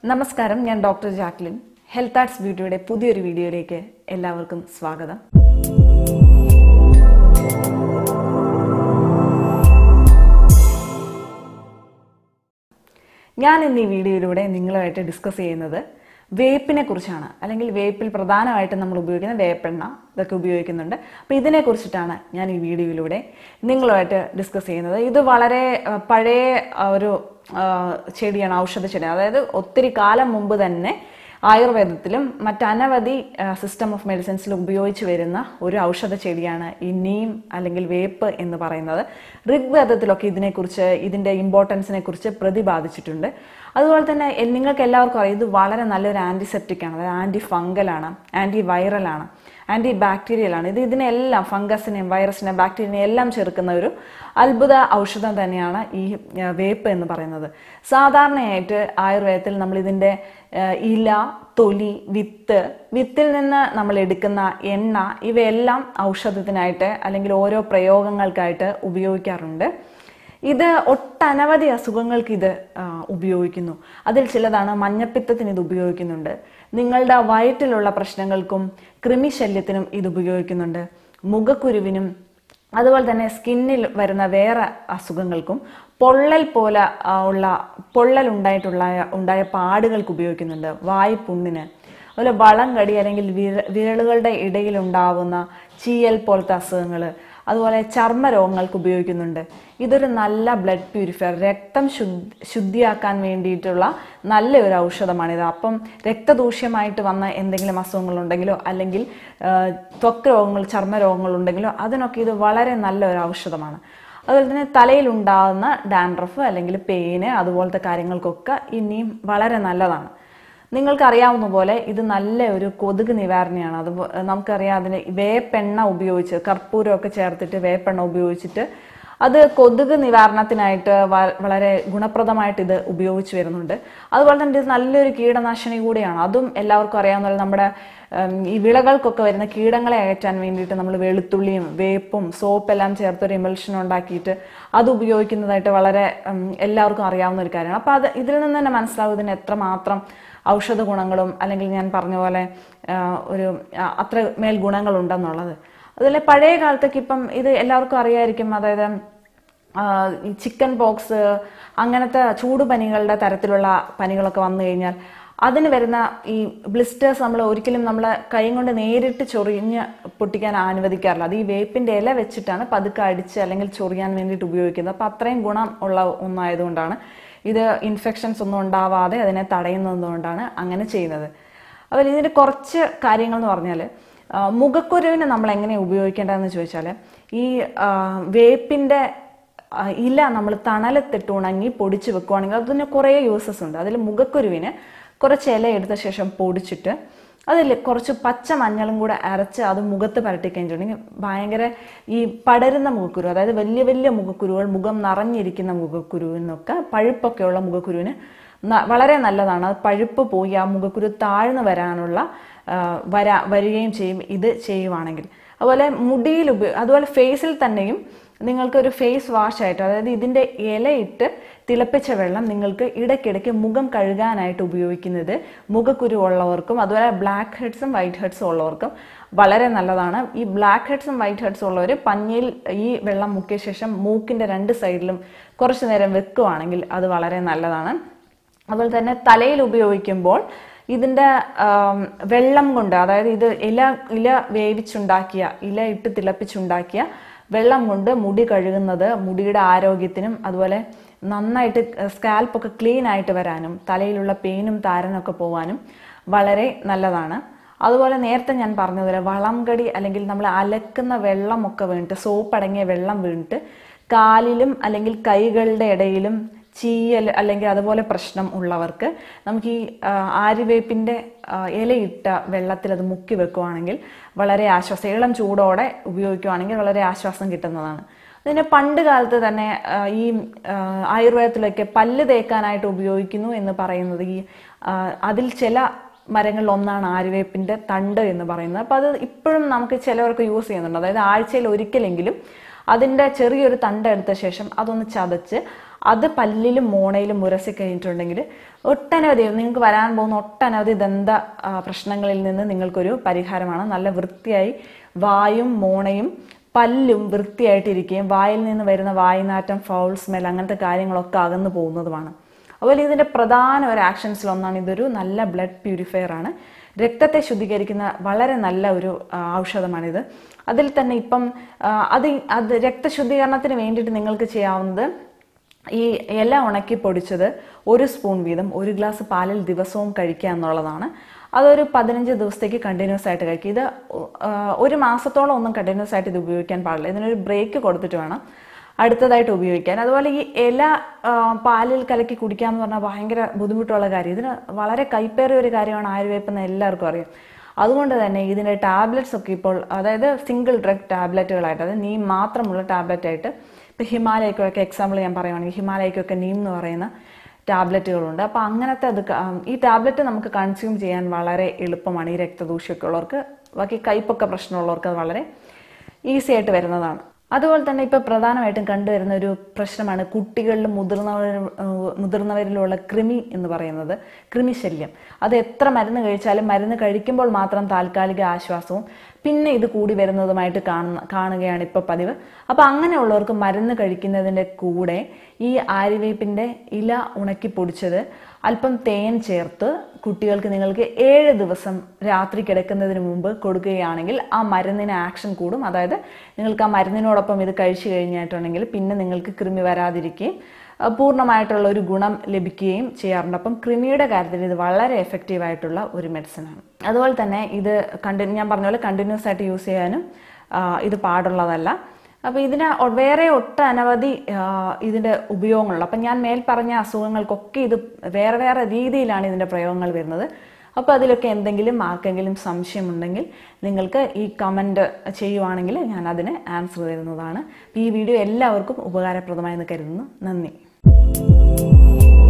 നമസ്കാരം ഞാൻ doctor Jacqueline health arts ബ്യൂട്ടിയുടെ പുതിയൊരു വീഡിയോയിലേക്ക് എല്ലാവർക്കും സ്വാഗതം ഞാൻ ഇന്ന് ഈ വീഡിയോയിലൂടെ നിങ്ങളുമായിട്ട് ഡിസ്കസ് ചെയ്യുന്നത് വേപ്പിനെ കുറിച്ചാണ് അല്ലെങ്കിൽ വേപ്പിൽ പ്രധാനമായിട്ടും നമ്മൾ ഉപയോഗിക്കുന്ന വേപ്പെണ്ണ ഇതൊക്കെ ഉപയോഗിക്കുന്നുണ്ട് അപ്പോൾ ഇതിനെ കുറിച്ചിട്ടാണ് ഞാൻ ഈ വീഡിയോയിലൂടെ നിങ്ങളുമായിട്ട് ഡിസ്കസ് ചെയ്യുന്നത് ഇത് വളരെ ആ, പഴയ ആ, ഒരു ആ, ചെടിയാണ് ഔഷധ ചെടി അതായത് ഒത്തിരി കാലം മുമ്പ് തന്നെ ആയുർവേദത്തിലും മറ്റനവധി സിസ്റ്റം ഓഫ് മെഡിസിൻസിൽ ഉപയോഗിച്ച് വരുന്ന ഒരു ഔഷധ ചെടിയാണ് ഈ നീം അല്ലെങ്കിൽ വേപ്പ് എന്ന് പറയുന്നത് ഋഗ്വേദത്തിലൊക്കെ ഇതിനെക്കുറിച്ച് ഇതിൻ്റെ ഇമ്പോർട്ടൻസിനെ കുറിച്ച് പ്രതിപാദിച്ചിട്ടുണ്ട് അതുപോലെ തന്നെ എ- നിങ്ങൾക്ക് എല്ലാവർക്കും അറിയാം ഇത് വളരെ നല്ലൊരു ആൻറ്റിസെപ്റ്റിക് ആണ് അതായത് ആൻറ്റി ഫംഗലാണ് ആൻറ്റി വൈറലാണ് ആൻറ്റി ബാക്ടീരിയലാണ് ഇത് ഇതിനെല്ലാം ഫംഗസിനെയും വൈറസിനെയും ബാക്ടീരിയനെയും എല്ലാം ചെറുക്കുന്ന ഒരു അത്ഭുത ഔഷധം തന്നെയാണ് ഈ ആ, വേപ്പ് എന്ന് പറയുന്നത് സാധാരണയായിട്ട് ആയുർവേദത്തിൽ നമ്മൾ ഇതിൻ്റെ ആ, ഇല തൊലി വിത്ത് വിത്തിൽ നിന്ന് നമ്മൾ എടുക്കുന്ന എണ്ണ ഇവയെല്ലാം ഔഷധത്തിനായിട്ട് അല്ലെങ്കിൽ ഓരോ പ്രയോഗങ്ങൾക്കായിട്ട് ഉപയോഗിക്കാറുണ്ട് ഇത് ഒട്ടനവധി അസുഖങ്ങൾക്ക് ഇത് ആ, ഉപയോഗിക്കുന്നു അതിൽ ചിലതാണ് മഞ്ഞപ്പിത്തത്തിന് ഇത് ഉപയോഗിക്കുന്നുണ്ട് നിങ്ങളുടെ വയറ്റിലുള്ള പ്രശ്നങ്ങൾക്കും കൃമിശല്യത്തിനും ഇത് ഉപയോഗിക്കുന്നുണ്ട് മുഖക്കുരുവിനും അതുപോലെ തന്നെ സ്കിന്നിൽ വരുന്ന വേറെ അസുഖങ്ങൾക്കും പൊള്ളൽ പോലെ ആ, ഉള്ള പൊള്ളൽ ഉണ്ടായിട്ടുള്ള ഉണ്ടായ പാടുകൾക്ക് ഉപയോഗിക്കുന്നുണ്ട് വായ്പുണ്ണിന് അതുപോലെ വളം കടി അല്ലെങ്കിൽ വിര വിരലുകളുടെ ഇടയിൽ ഉണ്ടാവുന്ന ചീയൽ പോലത്തെ അസുഖങ്ങൾ അതുപോലെ ചർമ്മരോഗങ്ങൾക്ക് ഉപയോഗിക്കുന്നുണ്ട് ഇതൊരു നല്ല ബ്ലഡ് പ്യൂരിഫയർ രക്തം ശുദ്ധ ശുദ്ധിയാക്കാൻ വേണ്ടിയിട്ടുള്ള നല്ല ഒരു ഔഷധമാണിത് അപ്പം രക്തദൂഷ്യമായിട്ട് വന്ന എന്തെങ്കിലും അസുഖങ്ങളുണ്ടെങ്കിലോ അല്ലെങ്കിൽ ആ, ത്വക്ക് രോഗങ്ങൾ ചർമ്മരോഗങ്ങൾ ഉണ്ടെങ്കിലോ അതിനൊക്കെ ഇത് വളരെ നല്ല ഒരു ഔഷധമാണ് അതുപോലെ തന്നെ തലയിലുണ്ടാകുന്ന ഡാൻഡ്രഫ് അല്ലെങ്കിൽ പെയിന് അതുപോലത്തെ കാര്യങ്ങൾക്കൊക്കെ ഇനിയും വളരെ നല്ലതാണ് നിങ്ങൾക്കറിയാവുന്ന പോലെ ഇത് നല്ല ഒരു കൊതുക് നിവാരണയാണ് അത് നമുക്കറിയാം അതിന് വേപ്പെണ്ണ ഉപയോഗിച്ച് കർപ്പൂരമൊക്കെ ചേർത്തിട്ട് വേപ്പെണ്ണ ഉപയോഗിച്ചിട്ട് അത് കൊതുക് നിവാരണത്തിനായിട്ട് വ- വളരെ ഗുണപ്രദമായിട്ട് ഇത് ഉപയോഗിച്ച് വരുന്നുണ്ട് അതുപോലെ തന്നെ ഇത് നല്ലൊരു കീടനാശിനി കൂടിയാണ് അതും എല്ലാവർക്കും അറിയാവുന്ന പോലെ നമ്മുടെ ഉം, ഈ വിളകൾക്കൊക്കെ വരുന്ന കീടങ്ങളെ അകറ്റാൻ വേണ്ടിയിട്ട് നമ്മൾ വെളുത്തുള്ളിയും വേപ്പും സോപ്പ് എല്ലാം ചേർത്തൊരു ഇമൽഷൻ ഉണ്ടാക്കിയിട്ട് അത് ഉപയോഗിക്കുന്നതായിട്ട് വളരെ ഉം, എല്ലാവർക്കും അറിയാവുന്ന ഒരു കാര്യമാണ് അപ്പോൾ അത് ഇതിൽ നിന്ന് തന്നെ മനസ്സിലാവും ഇതിന് എത്രമാത്രം ഔഷധ ഗുണങ്ങളും അല്ലെങ്കിൽ ഞാൻ പറഞ്ഞ പോലെ ആ, ഒരു ആ, അത്ര മേൽ ഗുണങ്ങളുണ്ടെന്നുള്ളത് അതുപോലെ പഴയ കാലത്തൊക്കെ ഇപ്പം ഇത് എല്ലാവർക്കും അറിയായിരിക്കും അതായത് ആ, ഈ ചിക്കൻ പോക്സ് അങ്ങനത്തെ ചൂടുപനികളുടെ തരത്തിലുള്ള പനികളൊക്കെ വന്നു കഴിഞ്ഞാൽ അതിന് വരുന്ന ഈ ബ്ലിസ്റ്റേഴ്സ് നമ്മൾ ഒരിക്കലും നമ്മൾ കൈ കൊണ്ട് നേരിട്ട് ചൊറിഞ്ഞ് പൊട്ടിക്കാൻ അനുവദിക്കാറില്ല അത് ഈ വേപ്പിൻ്റെ ഇല വെച്ചിട്ടാണ് പതുക്കെ അടിച്ച് അല്ലെങ്കിൽ ചൊറിയാൻ വേണ്ടിയിട്ട് ഉപയോഗിക്കുന്നത് അപ്പോൾ അത്രയും ഗുണം ഉള്ള ഒന്നായതുകൊണ്ടാണ് ഇത് ഇൻഫെക്ഷൻസ് ഒന്നും ഉണ്ടാവാതെ അതിനെ തടയുന്നതുകൊണ്ടാണ് അങ്ങനെ ചെയ്യുന്നത് അതുപോലെ ഇതിൻ്റെ കുറച്ച് കാര്യങ്ങൾ എന്ന് പറഞ്ഞാൽ ആ, മുഖക്കുരുവിന് നമ്മൾ എങ്ങനെ ഉപയോഗിക്കേണ്ടതെന്ന് ചോദിച്ചാൽ ഈ ആ, വേപ്പിൻ്റെ ആ, ഇല നമ്മൾ തണലത്തിട്ട് ഉണങ്ങി പൊടിച്ച് വെക്കുവാണെങ്കിൽ അതിന് കുറേ യൂസസ് ഉണ്ട് അതിൽ മുഖക്കുരുവിന് കുറച്ച് ഇല എടുത്ത ശേഷം പൊടിച്ചിട്ട് അതിൽ കുറച്ച് പച്ച മഞ്ഞളും കൂടെ അരച്ച് അത് മുഖത്ത് പരട്ടി കഴിഞ്ഞിട്ടുണ്ടെങ്കിൽ ഭയങ്കര ഈ പടരുന്ന മുഖക്കുരു അതായത് വലിയ വലിയ മുഖക്കുരുകൾ മുഖം നിറഞ്ഞിരിക്കുന്ന മുഖക്കുരുവിനൊക്കെ പഴുപ്പൊക്കെയുള്ള മുഖക്കുരുവിന് ന- വളരെ നല്ലതാണ് അത് പഴുപ്പ് പോയി ആ മുഖക്കുരു താഴ്ന്നു വരാനുള്ള ആ, വരാ വരികയും ചെയ്യും ഇത് ചെയ്യുവാണെങ്കിൽ അതുപോലെ മുടിയിൽ ഉപയോ അതുപോലെ ഫേസിൽ തന്നെയും നിങ്ങൾക്ക് ഒരു ഫേസ് വാഷ് ആയിട്ട് അതായത് ഇതിൻ്റെ ഇലയിട്ട് തിളപ്പിച്ച വെള്ളം നിങ്ങൾക്ക് ഇടയ്ക്കിടയ്ക്ക് മുഖം കഴുകാനായിട്ട് ഉപയോഗിക്കുന്നത് മുഖക്കുരു ഉള്ളവർക്കും അതുപോലെ ബ്ലാക്ക് ഹെഡ്സും വൈറ്റ് ഹെഡ്സും ഉള്ളവർക്കും വളരെ നല്ലതാണ് ഈ ബ്ലാക്ക് ഹെഡ്സും വൈറ്റ് ഹെഡ്സും ഉള്ളവർ പഞ്ഞിയിൽ ഈ വെള്ളം മുക്കിയ ശേഷം മൂക്കിൻ്റെ രണ്ട് സൈഡിലും കുറച്ച് നേരം വെക്കുവാണെങ്കിൽ അത് വളരെ നല്ലതാണ് അതുപോലെ തന്നെ തലയിൽ ഉപയോഗിക്കുമ്പോൾ ഇതിൻ്റെ ആം, വെള്ളം കൊണ്ട് അതായത് ഇത് ഇല ഇല വേവിച്ചുണ്ടാക്കിയ ഇല ഇട്ട് തിളപ്പിച്ചുണ്ടാക്കിയ വെള്ളം കൊണ്ട് മുടി കഴുകുന്നത് മുടിയുടെ ആരോഗ്യത്തിനും അതുപോലെ നന്നായിട്ട് സ്കാൽപ്പൊക്കെ ക്ലീൻ ആയിട്ട് വരാനും തലയിലുള്ള പെയിനും താരനൊക്കെ പോവാനും വളരെ നല്ലതാണ് അതുപോലെ നേരത്തെ ഞാൻ പറഞ്ഞതുപോലെ വളംകടി അല്ലെങ്കിൽ നമ്മൾ അലക്കുന്ന വെള്ളമൊക്കെ വീണിട്ട് സോപ്പ് അടങ്ങിയ വെള്ളം വീണിട്ട് കാലിലും അല്ലെങ്കിൽ കൈകളുടെ ഇടയിലും ചീയൽ അല്ലെങ്കിൽ അതുപോലെ പ്രശ്നം ഉള്ളവർക്ക് നമുക്ക് ഈ ആ, ആര്യവേപ്പിൻ്റെ ആ, ഇലയിട്ട വെള്ളത്തിൽ അത് മുക്കി വെക്കുവാണെങ്കിൽ വളരെ ആശ്വാസം ഇളം ചൂടോടെ ഉപയോഗിക്കുവാണെങ്കിൽ വളരെ ആശ്വാസം കിട്ടുന്നതാണ് അതിന് പണ്ട് കാലത്ത് തന്നെ ആ, ഈ ആ, ആയുർവേദത്തിലൊക്കെ പല്ല് തേക്കാനായിട്ട് ഉപയോഗിക്കുന്നു എന്ന് പറയുന്നത് ഈ ആ, അതിൽ ചില മരങ്ങളിൽ ഒന്നാണ് ആര്യവേപ്പിൻ്റെ തണ്ട് എന്ന് പറയുന്നത് അപ്പോൾ അത് ഇപ്പോഴും നമുക്ക് ചിലവർക്ക് യൂസ് ചെയ്യുന്നുണ്ട് അതായത് ആഴ്ചയിൽ ഒരിക്കലെങ്കിലും അതിൻ്റെ ചെറിയൊരു തണ്ട് എടുത്ത ശേഷം അതൊന്ന് ചതച്ച് അത് പല്ലിലും മോണയിലും ഉരസി കഴിഞ്ഞിട്ടുണ്ടെങ്കിൽ ഒട്ടനവധി നിങ്ങൾക്ക് വരാൻ പോകുന്ന ഒട്ടനവധി ദന്ത ആ, പ്രശ്നങ്ങളിൽ നിന്ന് നിങ്ങൾക്കൊരു പരിഹാരമാണ് നല്ല വൃത്തിയായി വായും മോണയും പല്ലും വൃത്തിയായിട്ടിരിക്കുകയും വായിൽ നിന്ന് വരുന്ന വായുനാറ്റം ഫൗൾ സ്മെൽ അങ്ങനത്തെ കാര്യങ്ങളൊക്കെ അകന്നു പോകുന്നതുമാണ് അതുപോലെ ഇതിന്റെ പ്രധാന ഒരു ആക്ഷൻസിൽ ഒന്നാണ് ഇതൊരു നല്ല ബ്ലഡ് പ്യൂരിഫയർ ആണ് രക്തത്തെ ശുദ്ധീകരിക്കുന്ന വളരെ നല്ല ഒരു ആ, ഔഷധമാണിത് അതിൽ തന്നെ ഇപ്പം ആ, അത് അത് രക്തശുദ്ധീകരണത്തിന് വേണ്ടിയിട്ട് നിങ്ങൾക്ക് ചെയ്യാവുന്നത് ഈ ഇല ഉണക്കി പൊടിച്ചത് ഒരു സ്പൂൺ വീതം ഒരു ഗ്ലാസ് പാലിൽ ദിവസവും കഴിക്കുക എന്നുള്ളതാണ് അതൊരു പതിനഞ്ച് ദിവസത്തേക്ക് കണ്ടിന്യൂസ് ആയിട്ട് കഴിക്കുക ഇത് ആ, ഒരു മാസത്തോളം ഒന്നും കണ്ടിന്യൂസ് ആയിട്ട് ഇത് ഉപയോഗിക്കാൻ പാടില്ല ഇതിനൊരു ബ്രേക്ക് കൊടുത്തിട്ട് വേണം അടുത്തതായിട്ട് ഉപയോഗിക്കാൻ അതുപോലെ ഈ ഇല ആ, പാലിൽ കലക്കി കുടിക്കുക എന്ന് പറഞ്ഞാൽ ഭയങ്കര ബുദ്ധിമുട്ടുള്ള കാര്യം ഇതിന് വളരെ കൈപ്പേറിയ ഒരു കാര്യമാണ് ആയുർവേദം എന്ന് എല്ലാവർക്കും അറിയാം അതുകൊണ്ട് തന്നെ ഇതിൻ്റെ ടാബ്ലറ്റ്സ് ഒക്കെ ഇപ്പോൾ അതായത് സിംഗിൾ ഡ്രഗ് ടാബ്ലറ്റുകളായിട്ട് അതായത് നീം മാത്രമുള്ള ടാബ്ലറ്റ് ആയിട്ട് ഇപ്പോൾ ഹിമാലയക്കൊക്കെ എക്സാമ്പിൾ ഞാൻ പറയുവാണെങ്കിൽ ഹിമാലയക്കൊക്കെ നീം എന്ന് പറയുന്ന ടാബ്ലറ്റുകളുണ്ട് അപ്പോൾ അങ്ങനത്തെ അത് ക- ഈ ടാബ്ലറ്റ് നമുക്ക് കൺസ്യൂം ചെയ്യാൻ വളരെ എളുപ്പമാണ് ഈ രക്തദൂഷ്യമൊക്കെ ഉള്ളവർക്ക് ബാക്കി കയ്പൊക്കെ പ്രശ്നമുള്ളവർക്ക് അത് വളരെ ഈസി ആയിട്ട് വരുന്നതാണ് അതുപോലെ തന്നെ ഇപ്പോൾ പ്രധാനമായിട്ടും കണ്ടുവരുന്ന ഒരു പ്രശ്നമാണ് കുട്ടികളിലും മുതിർന്നവരിലും ഏഹ് മുതിർന്നവരിലുള്ള കൃമി എന്ന് പറയുന്നത് കൃമിശല്യം അത് എത്ര മരുന്ന് കഴിച്ചാലും മരുന്ന് കഴിക്കുമ്പോൾ മാത്രം താൽക്കാലിക ആശ്വാസവും പിന്നെ ഇത് കൂടി വരുന്നതുമായിട്ട് കാണുന്ന കാണുകയാണ് ഇപ്പോൾ പതിവ് അപ്പോൾ അങ്ങനെയുള്ളവർക്ക് മരുന്ന് കഴിക്കുന്നതിൻ്റെ കൂടെ ഈ ആര്യവേപ്പിൻ്റെ ഇല ഉണക്കി പൊടിച്ചത് അല്പം തേൻ ചേർത്ത് കുട്ടികൾക്ക് നിങ്ങൾക്ക് ഏഴ് ദിവസം രാത്രി കിടക്കുന്നതിന് മുമ്പ് കൊടുക്കുകയാണെങ്കിൽ ആ മരുന്നിന് ആക്ഷൻ കൂടും അതായത് നിങ്ങൾക്ക് ആ മരുന്നിനോടൊപ്പം ഇത് കഴിച്ചു കഴിഞ്ഞിട്ടുണ്ടെങ്കിൽ പിന്നെ നിങ്ങൾക്ക് കൃമി വരാതിരിക്കുകയും അഹ് പൂർണ്ണമായിട്ടുള്ള ഒരു ഗുണം ലഭിക്കുകയും ചെയ്യാറുണ്ട് അപ്പം കൃമിയുടെ കാര്യത്തിൽ ഇത് വളരെ എഫക്റ്റീവ് ആയിട്ടുള്ള ഒരു മെഡിസിനാണ് അതുപോലെ തന്നെ ഇത് കണ്ടി ഞാൻ പറഞ്ഞ പോലെ കണ്ടിന്യൂസ് ആയിട്ട് യൂസ് ചെയ്യാനും ആ, ഇത് പാടുള്ളതല്ല അപ്പോൾ ഇതിന് ഒ- വേറെ ഒട്ടനവധി ആ, ഇതിൻ്റെ ഉപയോഗങ്ങളുണ്ട് അപ്പം ഞാൻ മേൽ പറഞ്ഞ അസുഖങ്ങൾക്കൊക്കെ ഇത് വേറെ വേറെ രീതിയിലാണ് ഇതിൻ്റെ പ്രയോഗങ്ങൾ വരുന്നത് അപ്പോൾ അതിലൊക്കെ എന്തെങ്കിലും ആർക്കെങ്കിലും സംശയമുണ്ടെങ്കിൽ നിങ്ങൾക്ക് ഈ കമൻറ്റ് ചെയ്യുവാണെങ്കിൽ ഞാൻ അതിന് ആൻസർ തരുന്നതാണ് അപ്പോൾ ഈ വീഡിയോ എല്ലാവർക്കും ഉപകാരപ്രദമായെന്ന് കരുതുന്നു നന്ദി